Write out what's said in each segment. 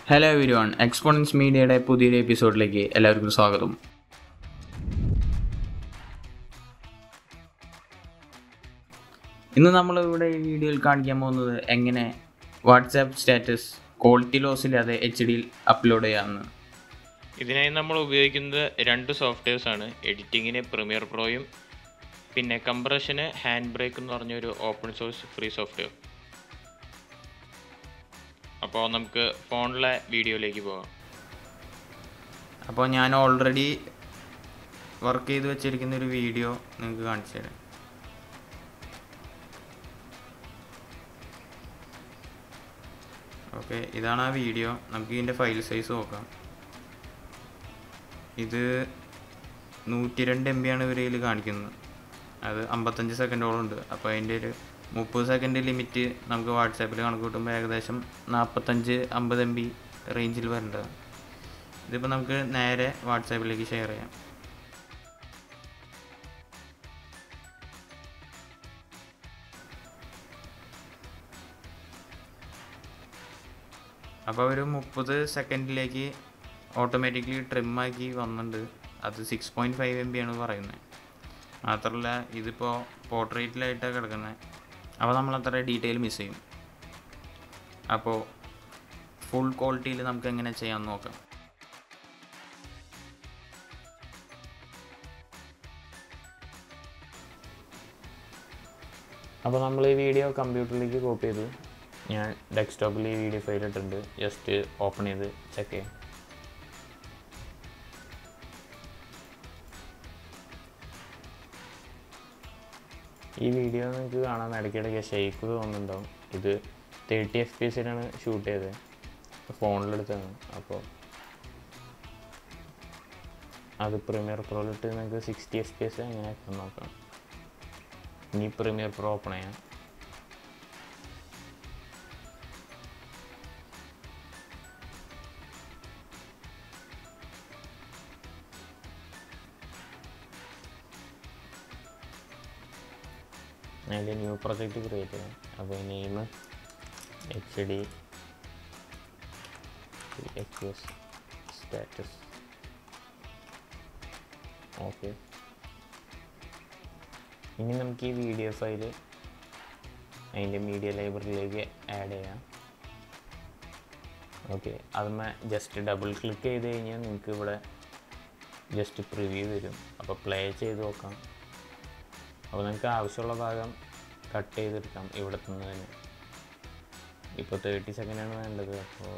hello every one exponents മീഡിയയുടെ പുതിയൊരു എപ്പിസോഡിലേക്ക് എല്ലാവർക്കും സ്വാഗതം ഇന്ന് നമ്മൾ ഇവിടെ ഈ വീഡിയോയിൽ കാണിക്കാൻ പോകുന്നത് എങ്ങനെ വാട്സാപ്പ് സ്റ്റാറ്റസ് ക്വാളിറ്റി ലോസ് ഇല്ലാതെ എച്ച് ഡിയിൽ അപ്ലോഡ് ചെയ്യാമെന്ന് ഇതിനായി നമ്മൾ ഉപയോഗിക്കുന്നത് രണ്ട് സോഫ്റ്റ്വെയർസ് ആണ് എഡിറ്റിങ്ങിന് പ്രീമിയർ പ്രോയും പിന്നെ കംപ്രഷന് ഹാൻഡ് ബ്രേക്ക് എന്ന് പറഞ്ഞൊരു ഓപ്പൺ സോഴ്സ് ഫ്രീ സോഫ്റ്റ്വെയർ അപ്പോൾ നമുക്ക് ഫോണിലെ വീഡിയോയിലേക്ക് പോകാം അപ്പോൾ ഞാൻ ഓൾറെഡി വർക്ക് ചെയ്ത് വെച്ചിരിക്കുന്ന ഒരു വീഡിയോ നിങ്ങൾക്ക് കാണിച്ചു തരാം ഓക്കെ ഇതാണ് ആ വീഡിയോ നമുക്ക് ഇതിൻ്റെ ഫയൽ സൈസ് നോക്കാം ഇത് നൂറ്റി രണ്ട് എം ബി ആണ് ഇവർ ഇതിൽ കാണിക്കുന്നത് അത് അമ്പത്തഞ്ച് സെക്കൻഡോളം ഉണ്ട് അപ്പോൾ അതിൻ്റെ ഒരു മുപ്പത് സെക്കൻഡ് ലിമിറ്റ് നമുക്ക് വാട്സാപ്പിൽ കണക്ക് കൂട്ടുമ്പോൾ ഏകദേശം നാൽപ്പത്തഞ്ച് അമ്പത് എം ബി റേഞ്ചിൽ വരേണ്ടതാണ് ഇതിപ്പോൾ നമുക്ക് നേരെ വാട്സാപ്പിലേക്ക് ഷെയർ ചെയ്യാം അപ്പോൾ ഒരു മുപ്പത് സെക്കൻഡിലേക്ക് ഓട്ടോമാറ്റിക്കലി ട്രിമ്മാക്കി വന്നിട്ടുണ്ട് അത് six point five M B ആണ് പറയുന്നത് മാത്രമല്ല ഇതിപ്പോൾ പോർട്രേറ്റിലായിട്ടാണ് കിടക്കുന്നത് അപ്പോൾ നമ്മൾ അത്ര ഡീറ്റെയിൽ മിസ് ചെയ്യും അപ്പോൾ ഫുൾ ക്വാളിറ്റിയിൽ നമുക്ക് എങ്ങനെ ചെയ്യാമെന്ന് നോക്കാം അപ്പോൾ നമ്മൾ ഈ വീഡിയോ കമ്പ്യൂട്ടറിലേക്ക് കോപ്പി ചെയ്തു ഞാൻ ഡെസ്ക്ടോപ്പിൽ ഈ വീഡിയോ ഫയൽ ഇട്ടിട്ടുണ്ട് ജസ്റ്റ് ഓപ്പൺ ചെയ്ത് ചെക്ക് ചെയ്യാം ഈ വീഡിയോ നിങ്ങൾക്ക് കാണാൻ ഇടയ്ക്കിടയ്ക്ക് ഷെയ്ക്ക് തോന്നുന്നുണ്ടാവും ഇത് തേർട്ടി എഫ് പി എസിലാണ് ഷൂട്ട് ചെയ്തത് ഫോണിലെടുത്താണ് അപ്പോൾ അത് പ്രീമിയർ പ്രോയിലിട്ട് നിങ്ങൾക്ക് സിക്സ്റ്റി എഫ് പി എസ് എങ്ങനെ ആക്കാൻ നോക്കാം ഇനി പ്രീമിയർ പ്രോ ഓപ്പൺ ചെയ്യാം അതിൽ ന്യൂ പ്രൊജക്റ്റ് ക്രിയേറ്റ് ചെയ്യാം അപ്പോൾ name H D H S status okay ഇനി നമുക്ക് ഈ വീഡിയോ ഫയൽ അതിൻ്റെ മീഡിയ ലൈബ്രറിയിലേക്ക് ആഡ് ചെയ്യാം ഓക്കെ അതുമേ ജസ്റ്റ് ഡബിൾ ക്ലിക്ക് ചെയ്ത് കഴിഞ്ഞാൽ നിങ്ങൾക്ക് ഇവിടെ ജസ്റ്റ് പ്രിവ്യൂ വരും അപ്പോൾ പ്ലേ ചെയ്ത് നോക്കാം അപ്പോൾ നിങ്ങൾക്ക് ആവശ്യമുള്ള ഭാഗം കട്ട് ചെയ്തെടുക്കാം ഇവിടെ നിന്ന് തന്നെ ഇപ്പോൾ തേർട്ടി സെക്കൻഡാണ് വേണ്ടത് അപ്പോൾ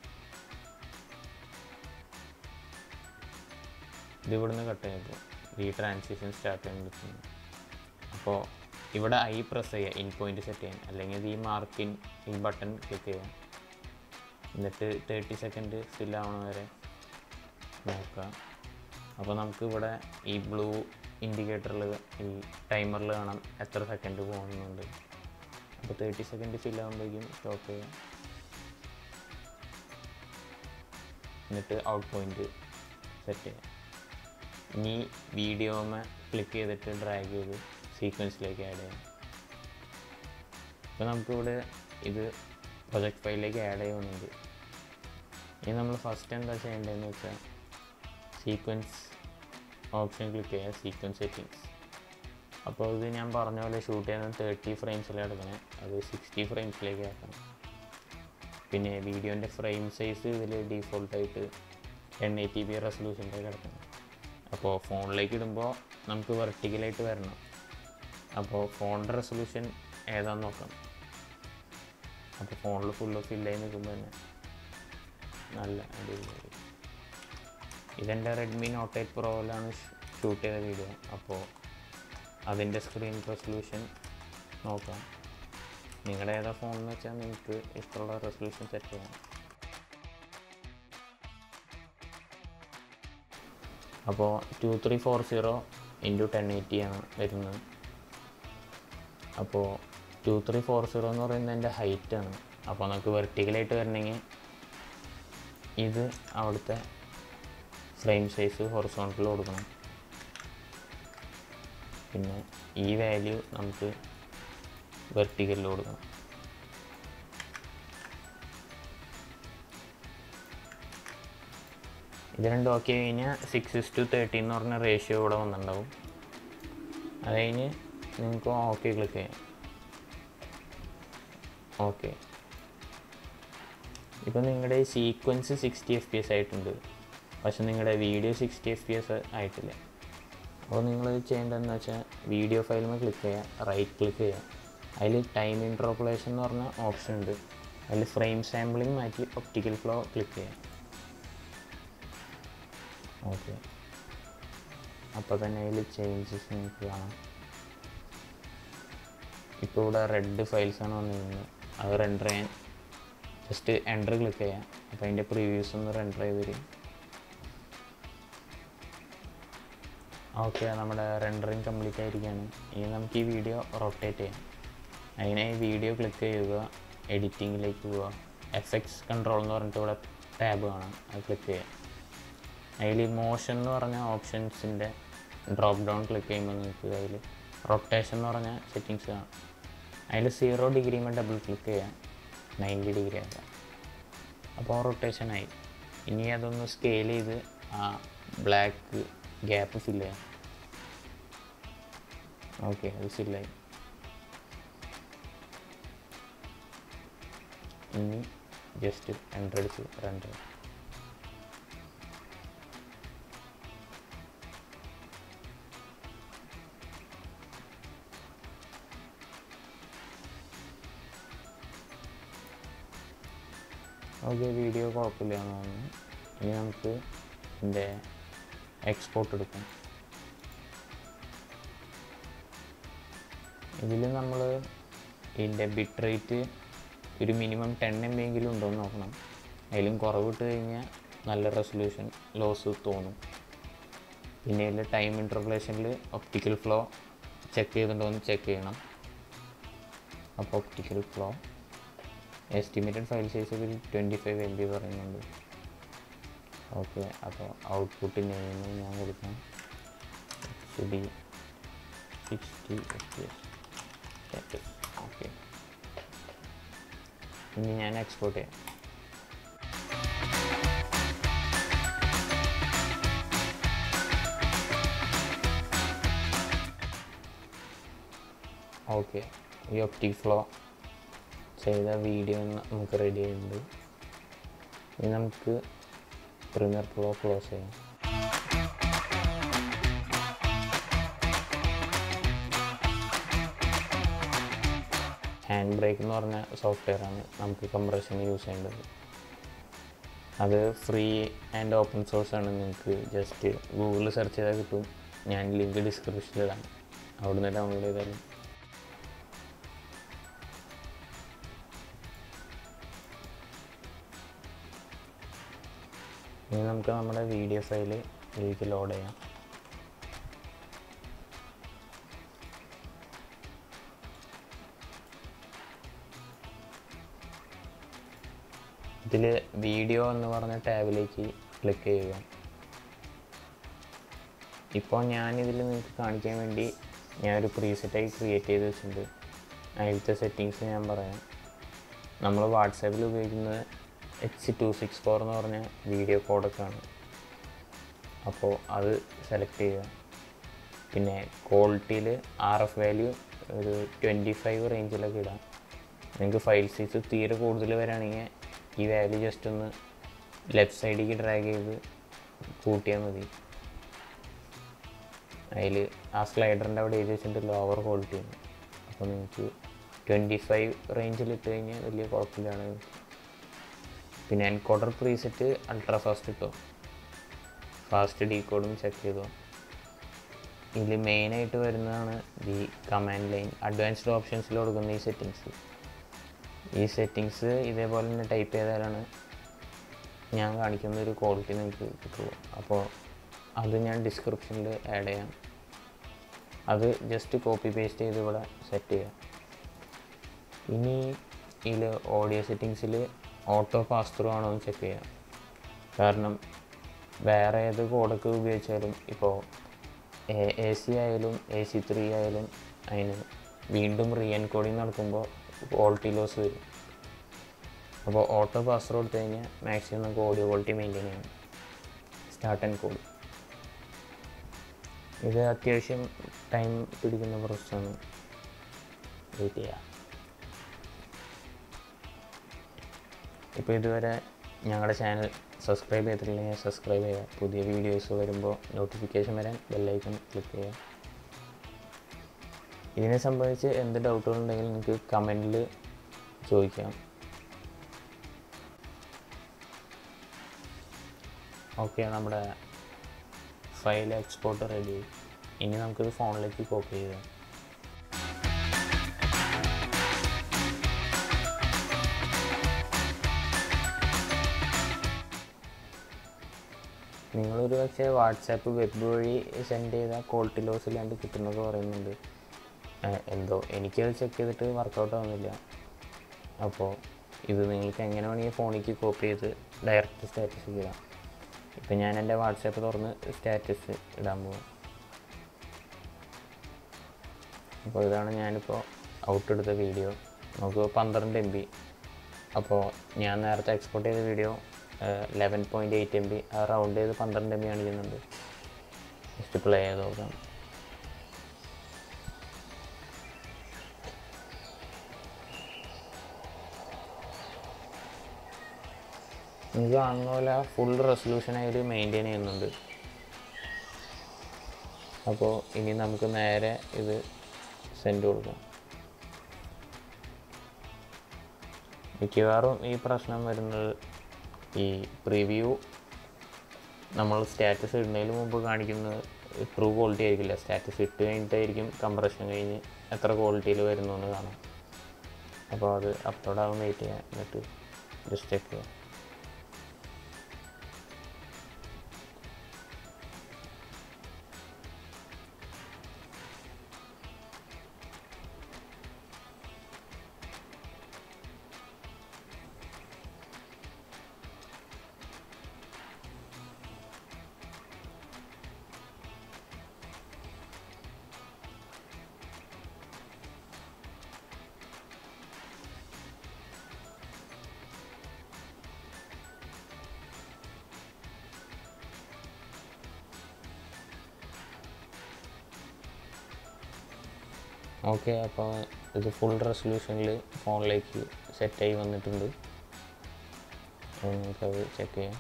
ഇത് ഇവിടുന്ന് കട്ട് ചെയ്തപ്പോൾ ഈ ട്രാൻസിഷൻ സ്റ്റാർട്ട് ചെയ്യാൻ പറ്റുന്നു അപ്പോൾ ഇവിടെ ഐ പ്രസ് ചെയ്യുക ഇൻ പോയിന്റ് സെറ്റ് ചെയ്യാൻ അല്ലെങ്കിൽ ഇത് ഈ മാർക്കിൻ ഈ ബട്ടൺ ക്ലിക്ക് ചെയ്യാം എന്നിട്ട് തേർട്ടി സെക്കൻഡ് ഫിൽ ആവണ വരെ നോക്കുക അപ്പോൾ നമുക്ക് ഇവിടെ ഈ ബ്ലൂ ഇൻഡിക്കേറ്ററിൽ ഈ ടൈമറിൽ കാണാം എത്ര സെക്കൻഡ് പോകുന്നുണ്ട് അപ്പോൾ തേർട്ടി സെക്കൻഡ് ഫിൽ ആകുമ്പോഴേക്കും സ്റ്റോപ്പ് ചെയ്യാം എന്നിട്ട് ഔട്ട് പോയിന്റ് സെറ്റ് ചെയ്യാം ഇനി വീഡിയോമേ ക്ലിക്ക് ചെയ്തിട്ട് ഡ്രാഗ് ചെയ്ത് സീക്വൻസിലേക്ക് ആഡ് ചെയ്യാം ഇപ്പോൾ നമുക്കിവിടെ ഇത് പ്രൊജക്ട് ഫയലിലേക്ക് ആഡ് ചെയ്യുന്നുണ്ട് ഇനി നമ്മൾ ഫസ്റ്റ് എന്താ ചെയ്യേണ്ടതെന്ന് വെച്ചാൽ സീക്വൻസ് ഓപ്ഷൻ ക്ലിക്ക് ചെയ്യുക സീക്വൻസ് സെറ്റിങ്സ് അപ്പോൾ ഇത് ഞാൻ പറഞ്ഞ പോലെ ഷൂട്ട് ചെയ്യുന്നത് തേർട്ടി ഫ്രെയിംസിലാണ് എടുക്കണേ അത് സിക്സ്റ്റി ഫ്രെയിംസിലേക്ക് ആക്കണം പിന്നെ വീഡിയോൻ്റെ ഫ്രെയിം സൈസ് ഇതിൽ ഡീഫോൾട്ടായിട്ട് ടെൻ എയ്റ്റി ബി റെസൊല്യൂഷൻ്റെ കിടക്കണം അപ്പോൾ ഫോണിലേക്ക് ഇടുമ്പോൾ നമുക്ക് വെർട്ടിക്കലായിട്ട് വരണം അപ്പോൾ ഫോണിൻ്റെ റെസൊല്യൂഷൻ ഏതാന്ന് നോക്കാം അപ്പോൾ ഫോണിൽ ഫുള്ള് ഫില്ലായി നിൽക്കുമ്പോൾ തന്നെ നല്ല അടിപൊളി ഇതെൻ്റെ റെഡ്മി നോട്ട് എയ്റ്റ് പ്രോയിലാണ് ഷൂട്ട് ചെയ്ത വീഡിയോ അപ്പോൾ അതിൻ്റെ സ്ക്രീൻ റെസൊല്യൂഷൻ നോക്കാം നിങ്ങളുടെ ഏതാ ഫോൺ എന്ന് വെച്ചാൽ നിങ്ങൾക്ക് ഇഷ്ടമുള്ള റെസൊല്യൂഷൻ സെറ്റ് ചെയ്യാം അപ്പോൾ two three four zero into ten eighty ആണ് വരുന്നത് അപ്പോൾ ടു ത്രീ ഫോർ സീറോ എന്ന് പറയുന്നത് എൻ്റെ ഹൈറ്റാണ് അപ്പോൾ നമുക്ക് വെർട്ടിക്കലായിട്ട് വരണമെങ്കിൽ ഇത് അവിടുത്തെ ഫ്രെയിം സൈസ് ഹൊറിസോണ്ടൽ കൊടുക്കണം പിന്നെ ഈ വാല്യൂ നമുക്ക് വെർട്ടിക്കലിൽ കൊടുക്കണം ഇത് രണ്ടും ഓക്കെ കഴിഞ്ഞാൽ സിക്സ് ഇസ് ടു തേർട്ടി എന്ന് പറഞ്ഞ റേഷ്യോ ഇവിടെ വന്നിട്ടുണ്ടാവും അത് കഴിഞ്ഞ് നിങ്ങൾക്ക് ഓക്കെ ക്ലിക്ക് ചെയ്യാം ഓക്കെ ഇപ്പം നിങ്ങളുടെ sequence sixty F P S ആയിട്ടുണ്ട് പക്ഷെ നിങ്ങളുടെ video sixty F P S ആയിട്ടില്ല അപ്പോൾ നിങ്ങൾ ചെയ്യേണ്ടതെന്ന് വെച്ചാൽ വീഡിയോ ഫയലുമ്പോൾ ക്ലിക്ക് ചെയ്യുക റൈറ്റ് ക്ലിക്ക് ചെയ്യുക അതിൽ ടൈം ഇൻട്രോപ്പുലേഷൻ എന്ന് പറഞ്ഞ ഓപ്ഷൻ ഉണ്ട് അതിൽ ഫ്രെയിം സാമ്പിളിംഗ് മാറ്റി ഒപ്റ്റിക്കൽ ഫ്ലോ ക്ലിക്ക് ചെയ്യാം ഓക്കെ അപ്പോൾ തന്നെ അതിൽ ചേഞ്ചസ് നിങ്ങൾക്ക് കാണാം ഇപ്പോൾ ഇവിടെ റെഡ് ഫയൽസ് ആണ് വന്നിരിക്കുന്നത് അത് റെൻഡർ ചെയ്യാൻ ജസ്റ്റ് എൻ്റർ ക്ലിക്ക് ചെയ്യാം അപ്പോൾ അതിൻ്റെ പ്രിവ്യൂസ് ഒന്ന് റെൻഡർ ചെയ്ത് വരും ഓക്കെ നമ്മുടെ റെൻഡറിങ് കംപ്ലീറ്റ് ആയിരിക്കുകയാണ് ഇനി നമുക്ക് ഈ വീഡിയോ റൊട്ടേറ്റ് ചെയ്യാം അതിനായി വീഡിയോ ക്ലിക്ക് ചെയ്യുക എഡിറ്റിങ്ങിലേക്ക് പോവുക എഫക്ട്സ് കൺട്രോൾ എന്ന് പറഞ്ഞിട്ട് ഇവിടെ ടാബ് കാണാം അത് ക്ലിക്ക് ചെയ്യാം അതിൽ മോഷൻ എന്ന് പറഞ്ഞ ഓപ്ഷൻസിൻ്റെ ഡ്രോപ്പ് ഡൗൺ ക്ലിക്ക് ചെയ്യുമ്പോൾ നിങ്ങൾക്ക് അതിൽ റൊട്ടേഷൻ എന്ന് പറഞ്ഞ സെറ്റിങ്സ് കാണാം അതിൽ സീറോ ഡിഗ്രിമേ ഡബിൾ ക്ലിക്ക് ചെയ്യാം നയൻറ്റി ഡിഗ്രി ആക്കാം അപ്പോൾ റൊട്ടേഷനായി ഇനി അതൊന്ന് സ്കെയിൽ ചെയ്ത് ആ ബ്ലാക്ക് ഗ്യാപ്പ് ഫില്ല് ചെയ്യാം ഓക്കെ അത് ഫില്ലായി ഇനി ജസ്റ്റ് എൻ്റർ അടിച്ച് റെൻഡർ ഓക്കെ വീഡിയോ കുഴപ്പമില്ല എന്ന് തോന്നുന്നു ഇനി നമുക്ക് ഇതിൻ്റെ എക്സ്പോർട്ട് എടുക്കാം ഇതിൽ നമ്മൾ ഇതിൻ്റെ ബിറ്റ് റേറ്റ് ഒരു മിനിമം ടെൻ എം എങ്കിലും ഉണ്ടോ എന്ന് നോക്കണം അതിലും കുറവിട്ട് കഴിഞ്ഞാൽ നല്ല റെസൊല്യൂഷൻ ലോസ് തോന്നും പിന്നെ ഇതിൽ ടൈം ഇൻ്റർപ്ലേഷനിൽ ഒപ്റ്റിക്കൽ ഫ്ലോ ചെക്ക് ചെയ്തിട്ടുണ്ടോ എന്ന് ചെക്ക് ചെയ്യണം അപ്പോൾ optical flow estimated file size ഒരു ട്വൻറ്റി ഫൈവ് എം ബി പറയുന്നുണ്ട് ഓക്കെ അപ്പോൾ ഔട്ട്പുട്ട് നെയിം ഞാൻ കൊടുക്കാം H D sixty H S okay ഇനി ഞാൻ എക്സ്പോർട്ട് ചെയ്യാം ഓക്കെ ഈ ഒപ്റ്റിക് ഫ്ലോ ചെയ്ത വീഡിയോ നമുക്ക് റെഡി ആയിട്ടുണ്ട് ഇനി നമുക്ക് പ്രീമിയർ പ്രോ ക്ലോസ് ചെയ്യാം ഹാൻഡ് ബ്രേക്ക് എന്ന് പറഞ്ഞ സോഫ്റ്റ്വെയറാണ് നമുക്ക് കംപ്രഷന് യൂസ് ചെയ്യേണ്ടത് അത് ഫ്രീ ആൻഡ് ഓപ്പൺ സോഴ്സ് ആണ് നിങ്ങൾക്ക് ജസ്റ്റ് ഗൂഗിളിൽ സെർച്ച് ചെയ്താൽ കിട്ടും ഞാൻ ലിങ്ക് ഡിസ്ക്രിപ്ഷനിലിടാം അവിടുന്ന് ഡൗൺലോഡ് ചെയ്താലും ഇനി നമുക്ക് നമ്മുടെ വീഡിയോ ഫയൽ ഇതിലേക്ക് ലോഡ് ചെയ്യാം ഇതിൽ വീഡിയോ എന്ന് പറഞ്ഞ ടാബിലേക്ക് ക്ലിക്ക് ചെയ്യുക ഇപ്പോൾ ഞാനിതിൽ നിങ്ങൾക്ക് കാണിക്കാൻ വേണ്ടി ഞാനൊരു പ്രീസെറ്റായി ക്രിയേറ്റ് ചെയ്ത് വെച്ചിട്ടുണ്ട് അതിലത്തെ സെറ്റിങ്സ് ഞാൻ പറയാം നമ്മൾ വാട്സാപ്പിൽ ഉപയോഗിക്കുന്നത് എച്ച് ടു സിക്സ് ഫോർ എന്ന് പറഞ്ഞ വീഡിയോ കോഡൊക്കെയാണ് അപ്പോൾ അത് സെലക്ട് ചെയ്യുക പിന്നെ ക്വാളിറ്റിയിൽ ആർ എഫ് വാല്യൂ ഒരു ട്വൻറ്റി ഫൈവ് റേഞ്ചിലൊക്കെ ഇടാം നിങ്ങൾക്ക് ഫയൽ സൈസ് തീരെ കൂടുതൽ വരാണെങ്കിൽ ഈ വാല്യൂ ജസ്റ്റ് ഒന്ന് ലെഫ്റ്റ് സൈഡിലേക്ക് ഡ്രാഗ് ചെയ്ത് കൂട്ടിയാൽ മതി അതിൽ ആ സ്ലൈഡറിൻ്റെ അവിടെ എഴുതി വെച്ചിട്ട് ലോവർ ക്വാളിറ്റി ആണ് അപ്പോൾ നിങ്ങൾക്ക് ട്വൻറ്റി ഫൈവ് റേഞ്ചിൽ ഇട്ട് കഴിഞ്ഞാൽ വലിയ കുഴപ്പമില്ലാണ് പിന്നെ എൻകോഡർ പ്രീസെറ്റ് അൾട്രാ ഫാസ്റ്റ് കിട്ടും ഫാസ്റ്റ് ഡീകോഡും ചെക്ക് ചെയ്തു ഇതിൽ മെയിനായിട്ട് വരുന്നതാണ് ഈ കമാൻഡ് ലൈൻ അഡ്വാൻസ്ഡ് ഓപ്ഷൻസിൽ കൊടുക്കുന്ന ഈ സെറ്റിങ്സ് ഈ സെറ്റിങ്സ് ഇതേപോലെ തന്നെ ടൈപ്പ് ചെയ്താലാണ് ഞാൻ കാണിക്കുന്ന ഒരു ക്വാളിറ്റി നിങ്ങൾക്ക് കിട്ടുള്ളൂ അപ്പോൾ അത് ഞാൻ ഡിസ്ക്രിപ്ഷനിൽ ആഡ് ചെയ്യാം അത് ജസ്റ്റ് കോപ്പി പേസ്റ്റ് ചെയ്ത് ഇവിടെ സെറ്റ് ചെയ്യാം ഇനി ഇതിൽ ഓഡിയോ സെറ്റിങ്സിൽ ഓട്ടോ പാസ് ത്രൂ ആണോ എന്ന് ചെക്ക് ചെയ്യാം കാരണം വേറെ ഏത് കോഡൊക്കെ ഉപയോഗിച്ചാലും ഇപ്പോൾ എ സി ആയാലും എ സി ത്രീ ആയാലും അതിന് വീണ്ടും റീ എൻകോഡിങ് നടക്കുമ്പോൾ ക്വാളിറ്റി ലോസ് വരും അപ്പോൾ ഓട്ടോ പാസ് കൊടുത്തു കഴിഞ്ഞാൽ മാക്സിമം നമുക്ക് ഓഡിയോ ക്വാളിറ്റി മെയിൻറ്റെയിൻ ചെയ്യണം സ്റ്റാർട്ട് ആൻഡ് കോഡ് ഇത് അത്യാവശ്യം ടൈം പിടിക്കുന്ന പ്രോസസ്സാണ് വെയിറ്റ് ചെയ്യുക ഇപ്പോൾ ഇതുവരെ ഞങ്ങളുടെ ചാനൽ സബ്സ്ക്രൈബ് ചെയ്തിട്ടില്ലെങ്കിൽ സബ്സ്ക്രൈബ് ചെയ്യുക പുതിയ വീഡിയോസ് വരുമ്പോൾ നോട്ടിഫിക്കേഷൻ വരാൻ ബെല്ലൈക്കൺ ക്ലിക്ക് ചെയ്യുക ഇതിനെ സംബന്ധിച്ച് എന്ത് ഡൗട്ടുകളുണ്ടെങ്കിലും നിങ്ങൾക്ക് കമൻറ്റിൽ ചോദിക്കാം ഓക്കെ നമ്മുടെ ഫയൽ എക്സ്പോർട്ട് റെഡി ഇനി നമുക്കിത് ഫോണിലേക്ക് കോപ്പി ചെയ്യാം നിങ്ങളൊരു പക്ഷേ വാട്സാപ്പ് വെബ് വഴി സെൻഡ് ചെയ്താൽ ക്വാളിറ്റി ലോസ് ഇല്ലാണ്ട് കിട്ടുന്നൊക്കെ പറയുന്നുണ്ട് ഏഹ് എന്തോ എനിക്കത് ചെക്ക് ചെയ്തിട്ട് വർക്കൗട്ട് ആവുന്നില്ല അപ്പോൾ ഇത് നിങ്ങൾക്ക് എങ്ങനെ വേണമെങ്കിൽ ഫോണിലേക്ക് കോപ്പി ചെയ്ത് ഡയറക്റ്റ് സ്റ്റാറ്റസ് ചെയ്യാം ഇപ്പം ഞാൻ എൻ്റെ വാട്സാപ്പ് തുറന്ന് സ്റ്റാറ്റസ് ഇടാൻ പോകും അപ്പോൾ ഇതാണ് ഞാനിപ്പോൾ ഔട്ട് എടുത്ത വീഡിയോ നമുക്ക് പന്ത്രണ്ട് എം ബി അപ്പോൾ ഞാൻ നേരത്തെ എക്സ്പോർട്ട് ചെയ്ത video eleven point eight M B ആ റൗണ്ട് ചെയ്ത് പന്ത്രണ്ട് എം ബി കാണിക്കുന്നുണ്ട് ജസ്റ്റ് പ്ലേ ചെയ്ത് നോക്കാം നിങ്ങൾക്ക് കാണുന്ന പോലെ ഫുൾ റെസൊല്യൂഷൻ ആയിട്ട് മെയിൻറ്റെയിൻ ചെയ്യുന്നുണ്ട് അപ്പോൾ ഇനി നമുക്ക് നേരെ ഇത് സെൻഡ് കൊടുക്കാം മിക്കവാറും ഈ പ്രശ്നം വരുന്നത് ഈ പ്രിവ്യൂ നമ്മൾ സ്റ്റാറ്റസ് ഇടുന്നതിന് മുമ്പ് കാണിക്കുന്നത് ട്രൂ ക്വാളിറ്റി ആയിരിക്കില്ല സ്റ്റാറ്റസ് ഇട്ട് കഴിഞ്ഞിട്ടായിരിക്കും കംപ്രഷൻ കഴിഞ്ഞ് എത്ര ക്വാളിറ്റിയിൽ വരുന്നു എന്ന് കാണാം അപ്പോൾ അത് അപ്ലോഡ് ആകുന്ന വെയിറ്റ് ചെയ്യാം എന്നിട്ട് ജസ്റ്റ് ചെക്ക് ചെയ്യാം ഓക്കെ അപ്പോൾ ഇത് ഫുൾ റെസൊല്യൂഷനിൽ ഫോണിലേക്ക് സെറ്റായി വന്നിട്ടുണ്ട് അപ്പോൾ നിങ്ങൾക്കത് ചെക്ക് ചെയ്യാം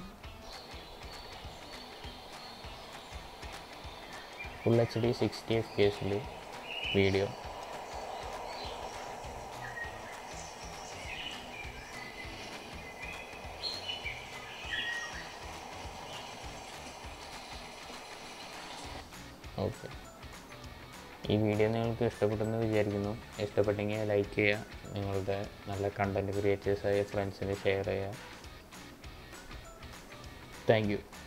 full H D sixty F P എസിൽ വീഡിയോ ഓക്കെ ഈ വീഡിയോ നിങ്ങൾക്ക് ഇഷ്ടപ്പെട്ടെന്ന് വിചാരിക്കുന്നു ഇഷ്ടപ്പെട്ടെങ്കിൽ ലൈക്ക് ചെയ്യുക നിങ്ങളുടെ നല്ല കണ്ടൻറ്റ് ക്രിയേറ്റേഴ്സായ ഫ്രണ്ട്സിന് ഷെയർ ചെയ്യുക താങ്ക് യു